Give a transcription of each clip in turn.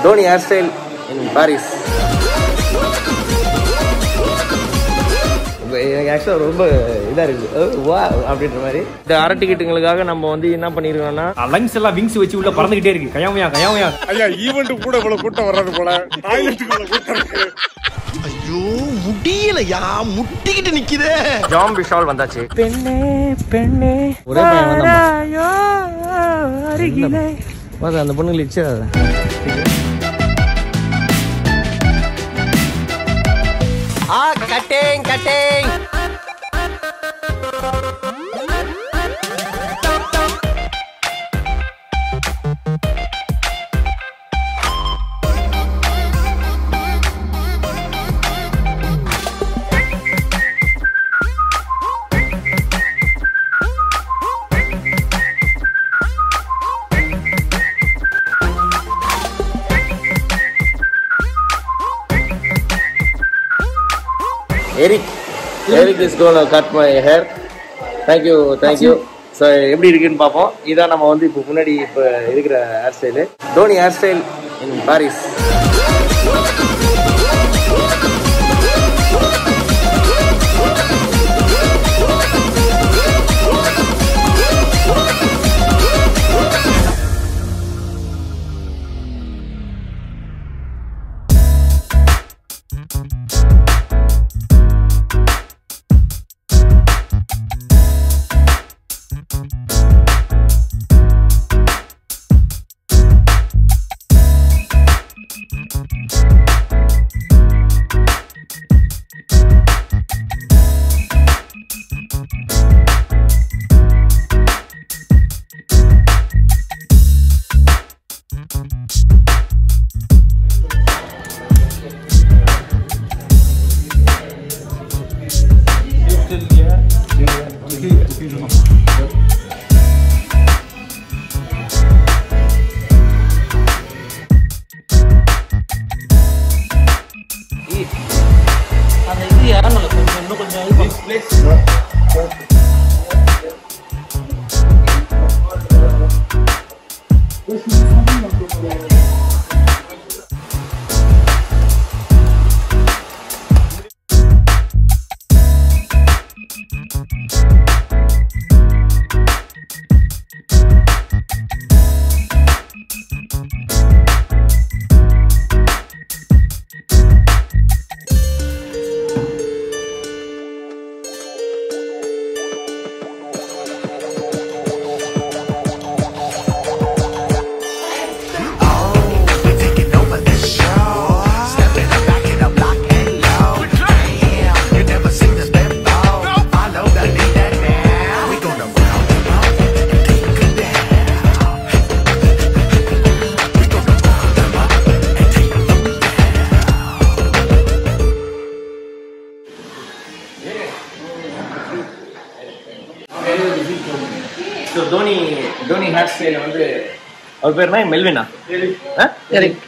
Dhoni hair style in Paris எனக்கு ஆக்சுவலாக ரொம்ப இதாக இருக்குது வா அப்படின்ற மாதிரி இந்த அரை டிக்கெட்டுங்களுக்காக நம்ம வந்து என்ன பண்ணியிருக்கோம்னா லங்ஸ் எல்லாம் விங்ஸ் வச்சு உள்ள பறந்துகிட்டே இருக்கு கயாமையா கயாமையா ஐயா ஈவெண்ட் கூட இவ்வளவு கூட்டம் வர்றது போல டாய்லெட்டுக்கு இவ்வளவு கூட்டம் இருக்கு ஐயோ முடியலையா முட்டிக்கிட்டு நிக்குதே ஜாம் விஷால் வந்தாச்சு பெண்ணே பெண்ணே ஒரே பையன் வந்தான் அந்த பொண்ணுங்களை இச்சா ஆ கட்டேங் கட்டேங் Eric Eric is gonna cut my hair thank you thank you so எப்படி இருக்குன்னு பார்ப்போம் இதான் நம்ம வந்து இப்போ முன்னாடி இப்போ இருக்கிற hair style Dhoni hair style in Paris so Dhoni Dhoni hair style வந்து அவர் பேர் என்ன மெல்வினா Eric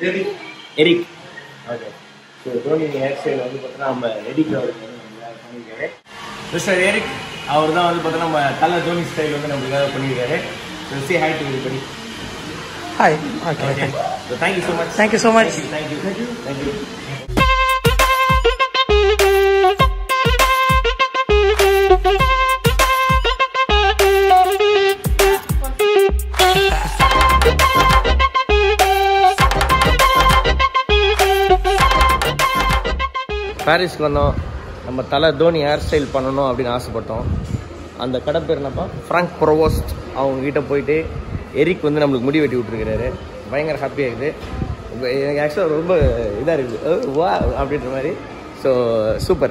Eric okay so Dhoni hair style வந்து பார்த்தீங்கன்னா நம்ம எடிக் அவருக்கு வந்து நம்மளுக்காக பண்ணியிருக்காரு மிஸ்டர் எரிக் அவர் தான் வந்து பார்த்தீங்கன்னா நம்ம தலை தோனி ஸ்டைல் வந்து நம்மளுக்காக பண்ணியிருக்காரு ஸோ சி ஹாய் டு படி Hi. Okay. Okay so thank you so much Thank you so much. Thank you thank you thank you பாரிஸ்க்கு வந்தோம் நம்ம தலை தோனி ஹேர் ஸ்டைல் பண்ணணும் அப்படின்னு ஆசைப்பட்டோம் அந்த கடை பேர் என்னப்பா ஃப்ராங்க் ப்ரோவோஸ்ட் அவங்க கிட்ட போயிட்டு எரிக் வந்து நம்மளுக்கு முடி வெட்டி விட்டுருக்கிறாரு பயங்கர ஹாப்பியாக இருக்குது இப்ப எனக்கு ஆக்சுவலாக ரொம்ப இதாக இருக்குது அஹ் வா அப்படின்ற மாதிரி ஸோ சூப்பர்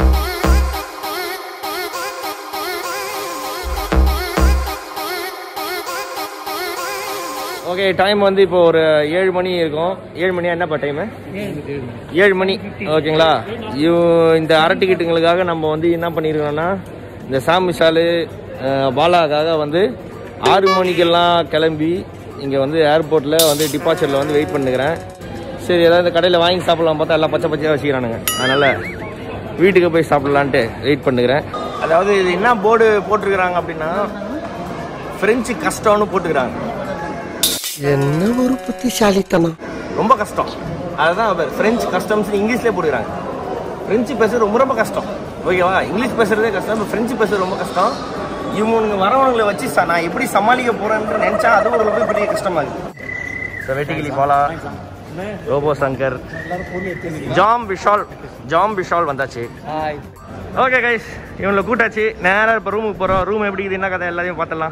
ஓகே டைம் வந்து இப்போ ஒரு ஏழு மணி இருக்கும் ஏழு மணியா என்னப்பா டைமு ஏழு மணி ஓகேங்களா இவ் இந்த அரை டிக்கெட்டுங்களுக்காக நம்ம வந்து என்ன பண்ணியிருக்கோம்னா இந்த சாம் விஷாலு அஹ், பாலாக்காக வந்து ஆறு மணிக்கெல்லாம் கிளம்பி இங்கே வந்து ஏர்போர்ட்டில் வந்து டிபார்ச்சரில் வந்து வெயிட் பண்ணுக்கிறேன் சரி ஏதாவது இந்த கடையில் வாங்கி சாப்பிடலாம் பார்த்தா எல்லாம் பச்சை பச்சையாக வச்சுக்கிறானுங்க அதனால் வீட்டுக்கு போய் சாப்பிட்லான்ட்டு வெயிட் பண்ணுக்கிறேன் அதாவது இது என்ன போர்டு போட்டிருக்கிறாங்க அப்படின்னா ஃப்ரெஞ்சு கஷ்டம்னு போட்டுக்கிறாங்க என்ன ஒரு புத்திசாலித்தனம் ரொம்ப கஷ்டம் அதுதான் ஃப்ரெஞ்ச் கஸ்டம்ஸ் இங்கிலீஷ்லேயே போடுறாங்க ஃப்ரெஞ்சு பேசுறது ரொம்ப ரொம்ப கஷ்டம் ஓகேவா இங்கிலீஷ் பேசுறதே கஷ்டம் இப்போ ஃப்ரெஞ்சு பேசுறது ரொம்ப கஷ்டம் இவங்க வரவங்களை வச்சு ச- நான் எப்படி சமாளிக்க போறேன்னு நினைச்சா அது ஒரு ரொம்ப பெரிய கஷ்டமா இருக்கு ஸோ வெட்டிக்கிளி பாலா ரோபோ சங்கர் ஜாம் விஷால் ஜாம் விஷால் வந்தாச்சு ஓகே கைஸ் இவங்களை கூட்டாச்சு நேராக இப்போ ரூமுக்கு போகிறோம் ரூம் எப்படி இருக்குது என்ன கதை எல்லாத்தையும் பார்த்துடலாம்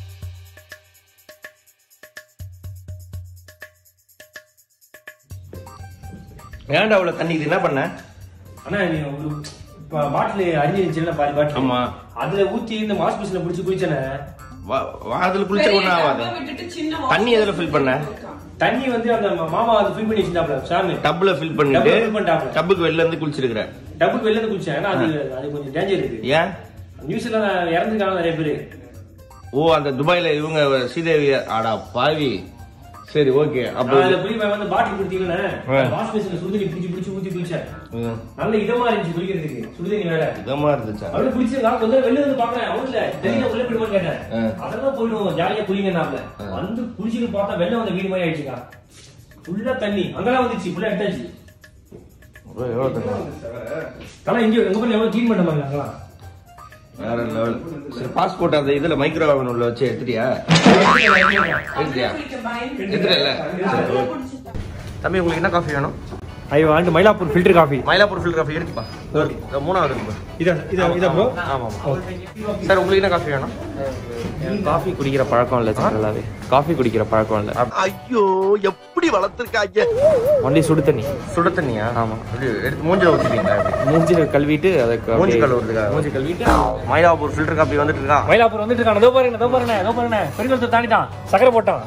ஏன்டா அவ்வளோ தண்ணி இது என்ன பண்ண அண்ணா நீ ஒரு இப்ப பாட்டில் அரிஞ்சு இருந்துச்சுல பாதி பாட்டில் ஆமா. அதுல ஊத்தி இந்த வாஷ் மிஷின்ல பிடிச்சி குளிச்சேனே அதில் குளிச்ச ஒன்றும் ஆகாது தண்ணி எதில் ஃபில் பண்ண தண்ணி வந்து அந்த மா- மாமா அது ஃபில் பண்ணி வச்சிருந்தாப்ல சாமி டப்பில் ஃபில் பண்ணிட்டு Tub ல fill பண்ணிட்டாப்ல. டப்புக்கு வெளில இருந்து குளிச்சிருக்கிற டப்புக்கு வெளில இருந்து குளிச்சேன் ஏன்னா அது அது கொஞ்சம் டேஞ்சர் இருக்கு ஏன் நியூஸ்ல இறந்துருக்காங்க நிறைய பேரு ஓ அந்த துபாயில இவங்க ஸ்ரீதேவி ஆடா பாவி சரி ஓகே அப்போ நான் அதுல போய் வந்து பாட்டில் குடுத்தீங்கன்னா ஆ. வாஷ் மிஷின்ல சுடுதண்ணி பிடிச்சி பிடிச்சி ஊத்தி குளிச்சேன் ம், நல்ல இதமா இருந்துச்சு குளிக்கிறதுக்கு சுடுதண்ணி வேற இதமா இருந்துச்சா அப்படியே குளிச்சு நான் கொஞ்சம் வெளில வந்து பாக்குறேன் அவன்ல தெரியல உள்ள போயிடுமான்னு கேட்டேன் ஆ. அதெல்லாம் போயிடுவோம் ஜாலியா குளிங்கனாப்ல வந்து குளிச்சுட்டு பார்த்தா வெள்ளம் வந்த வீடு மாதிரி ஆயிடுச்சுக்கா ஃபுல்லா தண்ணி அங்கெல்லாம் வந்துச்சு ஃபுல்லா எடுத்தாச்சு ஓ, எவ்வளவு தண்ணி? தலை இங்க எங்க பண்ணி எவ்வளவு க்ளீன் பண்ண மாதிரி அங்கெல்லாம் வேற லெவல் சரி பாஸ்போர்ட் அந்த இதுல மைக்ரோ ஓவன் உள்ள வச்சு எடுத்துட்டியா எடுத்தியா எடுத்துட்டல சரி, okay. தம்பி உங்களுக்கு என்ன காஃபி வேணும் I want Mylapore filter coffee Mylapore filter coffee எடுத்துப்பா இந்த மூணாவது இருக்கு பாரு. இதா இதா இதா ப்ரோ ஆமா ஆமா சார் உங்களுக்கு என்ன காஃபி வேணும் காஃபி குடிக்கிற பழக்கம் இல்லை ஜெனரலாவே காஃபி குடிக்கிற பழக்கம் இல்லை ஐயோ எப்படி வளர்த்திருக்காங்க ஒன்லி சுடு தண்ணி சுட தண்ணியா ஆமா. எப்படி எடுத்து மூஞ்சில ஊத்திட்டீங்களா எப்படி மூஞ்சி கழுவிட்டு அதுக்கு மூஞ்சி அப்படியே- கழுவுறதுக்காக மூஞ்சி கழுவிட்டு மயிலாப்பூர் ஃபில்டர் காஃபி வந்துட்டு இருக்கா மயிலாப்பூர் வந்துட்டு இருக்கான இதோ பாருங்க இதோ பாருங்க இதோ பாருங்க பெருங்கலத்தை தாண்டிட்டான் சக்கரை போட்டான்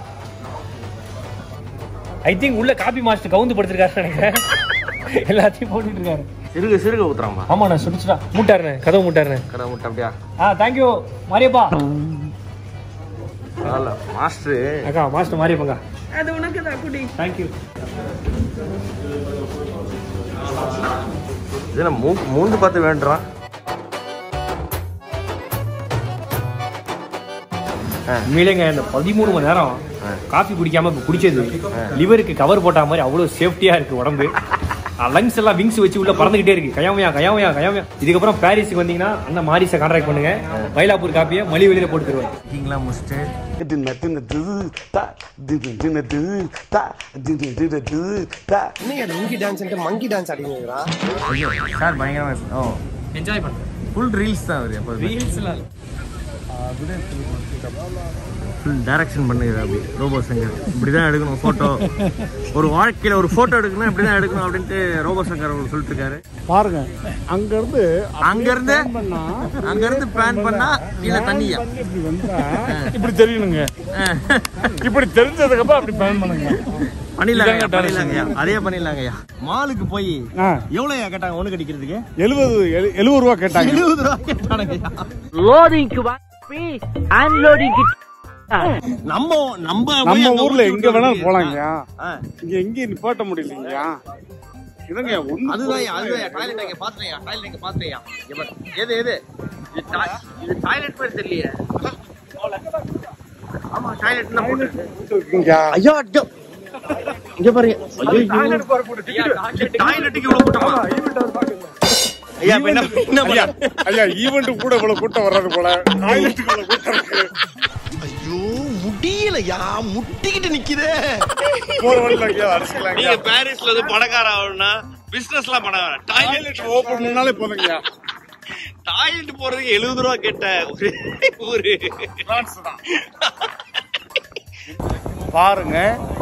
ஐ திங்க் உள்ள காபி மாஸ்டர் கவுந்து படுத்திருக்காரு நினைக்கிறேன் எல்லாத்தையும் போட்டுட்டு இருக்காரு சிறுக சிறுக ஊத்துறாம்பா ஆமா நான் சுடிச்சுடா மூட்டாருண்ணே கதவு மூட்டாருண்ணே கடை முட்டை அப்படியா ஆ தேங்க்யூ மாரியப்பா பரவாயில்ல மாஸ்டர் அக்கா மாஸ்டர் மாரியப்பங்க அது உனக்கு தான் குடி தேங்க்யூ இது நான் மூ மூந்து பார்த்து வேண்டுறான் உண்மையிலேங்க இந்த பதிமூணு மணி நேரம் காஃபி குடிக்காம இப்ப குடிச்சது லிவருக்கு கவர் போட்ட மாதிரி அவ்வளவு சேஃப்டியா இருக்கு உடம்பு லங்ஸ் எல்லாம் விங்ஸ் வச்சு உள்ள பறந்துகிட்டே இருக்கு கயாமையா கயாமையா கயாமையா இதுக்கப்புறம் பாரிஸுக்கு வந்தீங்கன்னா அண்ணன் மாரிஸை கான்டாக்ட் பண்ணுங்க மயிலாப்பூர் காப்பியை மலி வெளியில போட்டு தருவேன் இருக்கீங்களா முடிச்சுட்டு இன்னைக்கு மங்கி டான்ஸ் மங்கி டான்ஸ் அடிக்கிறான் சார் பயங்கரமா ஓ என்ஜாய் பண்ணுறேன் ஃபுல் ரீல்ஸ் தான் அவர் எப்போ ரீல்ஸ்லாம் ஃபுல் டைரக்ஷன் பண்ணுங்க அப்படி ரோபோ சங்கர் இப்படி தான் எடுக்கணும் ஃபோட்டோ ஒரு வாழ்க்கையில் ஒரு ஃபோட்டோ எடுக்கணும் இப்படி தான் எடுக்கணும் அப்படின்ட்டு ரோபோ சங்கர் அவங்களுக்கு சொல்லிட்டு இருக்காரு பாருங்க அங்க இருந்து அங்கேருந்து அங்கேருந்து பிளான் பண்ணா கீழே தண்ணியா இப்படி வந்தா இப்படி தெரியணுங்க இப்படி தெரிஞ்சதுக்கு அப்புறம் அப்படி பிளான் பண்ணுங்க பண்ணிடலாங்க பண்ணிடலாங்கய்யா அதே பண்ணிடலாங்கய்யா மாலுக்கு போய் ஆ. எவ்வளோயா கேட்டாங்க ஒன்று கடிக்கிறதுக்கு எழுபது எழு- எழுபது ரூபா கேட்டாங்க எழுபது ரூபா கேட்டானுங்கய்யா நம்ம நம்ம போய் நம்ம அங்க ஊர்ல ஊத்தி எங்க வேணாலும் விட்டு போலாங்கயா ஆ. இங்க எங்கேயும் நிப்பாட்ட முடியலைங்கயா இதுங்க ஒண்ணு அதுதான் அதுதான் டாய்லெட் அங்க பாத்துறேன் டாய்லெட் அங்க பாத்துறேன் இங்க பாரு. எது எது இது டா- இது டாய்லெட் மாதிரி தெரியலையே ஆமா டாய்லெட் தான் போட்டு இருக்குங்கயா. ஐயா ஐயா இங்க பாருங்க டாய்லெட்டுக்கு இவ்வளவு கூட்டமா ஐயா இப்ப என்ன என்ன ஐயா பண்ண ஐயா ஈவெண்ட் கூட இவ்வளவு கூட்டம் வர்றது போல டாய்லெட்டுக்கு இவ்வளவு கூட்டம் இருக்கு ஐயோ முடியலையா முட்டிக்கிட்டு நிக்குதே போற வழியில ஐயா அடிச்சுக்கலாம் நீங்க பாரிஸ்ல இருந்து பணக்கார ஆகணும்னா பிசினஸ் எல்லாம் பண்ண வேணாம் டாய்லெட் டாய்லெட் ஓபன் பண்ணாலே போதுங்கய்யா டாய்லெட் போறதுக்கு எழுபது ரூபா கேட்ட ஒரு ஒரு பிரான்ஸ் தான் பாருங்க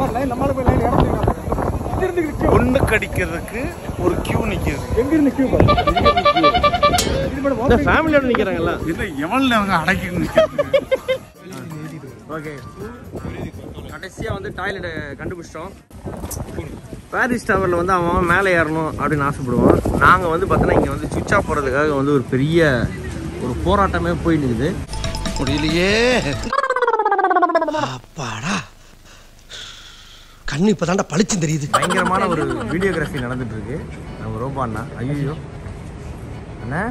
ஒண்ணு கடிக்கிறதுக்கு ஒரு கியூ நிக்குது எங்க இருந்து கியூ ஃபேமிலியோட நிக்கிறாங்கல்ல இது எவ்வளவு நேரம் அடக்கி நிக்கிறது ஓகே கடைசியா வந்து டாய்லெட் கண்டுபிடிச்சிட்டோம் பாரிஸ் டவரில் வந்து அவன் அவன் மேலே ஏறணும் அப்படின்னு ஆசைப்படுவான் நாங்கள் வந்து பார்த்தோன்னா இங்கே வந்து சுவிட்ச் ஆஃப் போகிறதுக்காக வந்து ஒரு பெரிய ஒரு போராட்டமே போய் நிற்குது முடியலையே அப்பாடா கண்ணு இப்பதான்டா பளிச்சு தெரியுது பயங்கரமான ஒரு வீடியோகிராஃபி நடந்துட்டு இருக்கு நம்ம ரோபா அண்ணா ஐயோ அண்ணா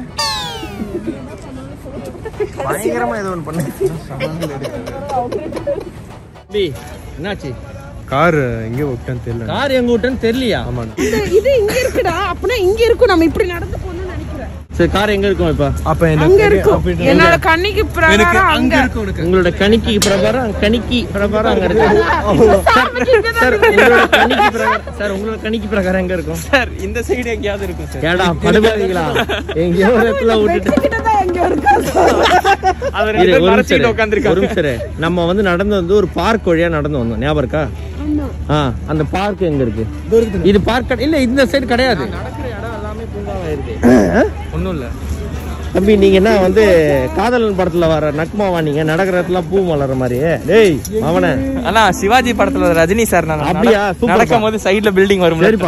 பயங்கரமா ஏதோ ஒன்று பண்ணு தம்பி, என்னாச்சு கார் எங்கே விட்டேன்னு தெரியல கார் எங்க விட்டேன்னு தெரியலையா இது இங்க இருக்குடா அப்படின்னா இங்க இருக்கும் நம்ம இப்படி நடந்து போகணும்னு நினைக்கிறேன் சரி கார் எங்க இருக்கும் இப்ப அப்போ அங்க இருக்கும் என்னோட கண்ணிக்கு பிரகாரம் அங்க உங்களோட கணிக்கு பிரகாரம் கணிக்கு பிரகாரம் அங்க இருக்கு சார் உங்களோட கணிக்கு பிரகாரம் சார் உங்களோட கணிக்கு பிரகாரம் எங்க இருக்கும் சார் இந்த சைடு எங்கேயாவது இருக்கும் சார் ஏடா படுபாவீங்களா எங்கேயோ ஒரு இடத்துல விட்டுட்டு கிட்டதான் எங்க இருக்கு அவர் இரு, ஒரு நிமிஷம் மறைச்சிட்டு இரு. ஒரு உட்காந்துருக்காரு நிமிஷம் இரு. நம்ம வந்து நடந்து வந்து ஒரு பார்க் வழியா நடந்து வந்தோம் ஞாபகம் இருக்கா ஆ அந்த பார்க் எங்க இருக்கு இது பார்க் இல்ல இந்த சைடு கிடையாது நடக்கிற இடம் எல்லாமே பூங்காவா இருக்கு ஒன்றும் இல்லை தம்பி நீங்க என்ன வந்து காதலன் படத்துல வர நக்மாவா நீங்க நடக்கிற இடத்துல பூ மலர்ற மாதிரி டேய் அவன அண்ணா சிவாஜி படத்துல ரஜினி சார் நான் அப்படியா? சூப்பர்ப்பா. நடக்கும் போது சைடுல பில்டிங் வரும் சரிப்பா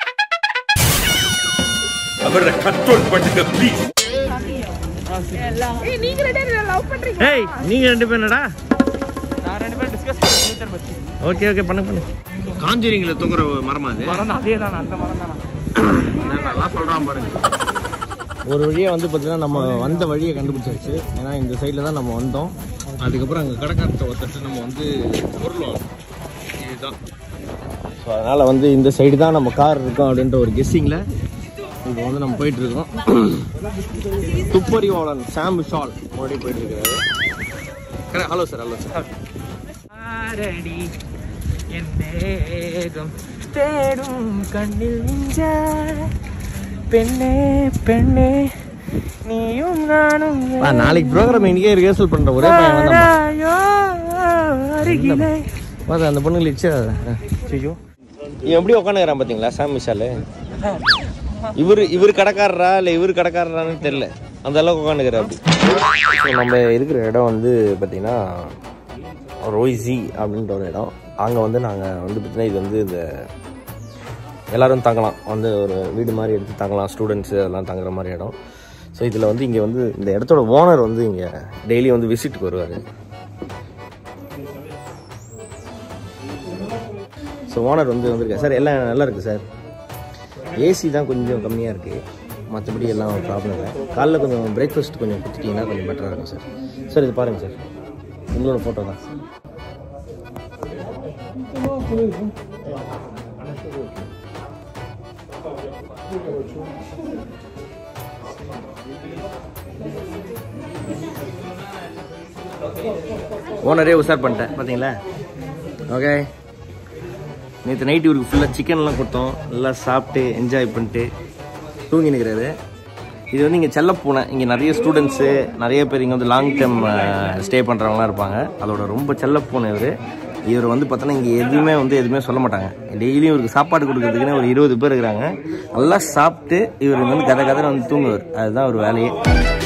ஏய் நீங்க ரெண்டு பேரும் லவ் பண்றீங்க ஏய் நீங்க ரெண்டு பேரும் என்னடா நான் ரெண்டு பேரும் டிஸ்கஸ் பண்ணி ஃபியூச்சர் பத்தி ஓகே ஓகே பண்ணு பண்ணு காஞ்சிரிங்ல தொங்குற மரமா அது மரம் அதே தான் அந்த மரம் தானா நல்லா சொல்றான் பாருங்க ஒரு வழியா வந்து பார்த்தீங்கன்னா நம்ம வந்த வழியை கண்டுபிடிச்சாச்சு ஏன்னா இந்த சைடில் தான் நம்ம வந்தோம் அதுக்கப்புறம் அங்கே கடைக்காரத்தை ஒருத்தட்டு நம்ம வந்து பொருள் வாங்கணும். இதுதான் ஸோ அதனால் வந்து இந்த சைடு தான் நம்ம கார் இருக்கோம் அப்படின்ற ஒரு கெஸ்ஸிங்கில் இப்போ வந்து நம்ம போயிட்டு இருக்கோம் துப்பறிவாளன் சாம் விஷால் ஓடி போயிட்டு இருக்காரு ஹலோ சார் ஹலோ சார் ஆரடி என் தேகம் தேடும் கண்ணில் நின்ற பெண்ணே பெண்ணே நீயும் நானும் நாளைக்கு ப்ரோக்ராம் இன்னைக்கே ரிஹர்சல் பண்ணுற ஒரே பையன் வந்தான் யாராயோ அருகிலே பாரு அந்த பொண்ணுங்களை இச்சா ஐயோ இவன் எப்படி உட்காந்துக்கிறான் பார்த்தீங்களா சாம் விஷாலு இவர் இவர் கடைக்காரரா இல்லை இவர் கடைக்காரரான்னு தெரியல அந்த அளவுக்கு உட்காந்துக்கிறார் அப்படி ஸோ நம்ம இருக்கிற இடம் வந்து பார்த்தீங்கன்னா ரோய்ஸி அப்படின்ற ஒரு இடம் அங்கே வந்து நாங்கள் வந்து பார்த்தீங்கன்னா இது வந்து இந்த எல்லாரும் தங்கலாம் வந்து ஒரு வீடு மாதிரி எடுத்து தங்கலாம் ஸ்டூடெண்ட்ஸு அதெல்லாம் தங்குற மாதிரி இடம் ஸோ இதில் வந்து இங்கே வந்து இந்த இடத்தோட ஓனர் வந்து இங்கே டெய்லி வந்து விசிட்டுக்கு வருவார் ஸோ ஓனர் வந்து வந்திருக்காரு சார் எல்லாம் நல்லா இருக்குது சார் ஏசி தான் கொஞ்சம் கம்மியாக இருக்குது மற்றபடி எல்லாம் ப்ராப்ளம் இல்லை காலைல கொஞ்சம் பிரேக்ஃபாஸ்ட் கொஞ்சம் கொடுத்துட்டிங்கன்னா கொஞ்சம் பெட்டராக இருக்கும் சார் சார் இது பாருங்கள் சார் உங்களோட ஃபோட்டோ தான் ஓனரே உஷார் பண்ணிட்டேன் பார்த்தீங்களா ஓகே நேற்று நைட் இவருக்கு ஃபுல்லாக சிக்கன்லாம் கொடுத்தோம் நல்லா சாப்பிட்டு என்ஜாய் பண்ணிட்டு தூங்கி நிற்கிறாரு இது வந்து இங்கே செல்லப்பூனை இங்கே நிறைய ஸ்டூடெண்ட்ஸு நிறைய பேர் இங்கே வந்து லாங் டைம் ஸ்டே பண்ணுறவங்களாம் இருப்பாங்க அதோட ரொம்ப செல்லப்பூனை இவர் இவர் வந்து பார்த்தோன்னா இங்கே எதுவுமே வந்து எதுவுமே சொல்ல மாட்டாங்க டெய்லியும் இவருக்கு சாப்பாடு கொடுக்கறதுக்குன்னு ஒரு இருபது பேர் இருக்கிறாங்க நல்லா சாப்பிட்டு இவர் வந்து கதை கதை வந்து தூங்குவார் அதுதான் ஒரு வேலையே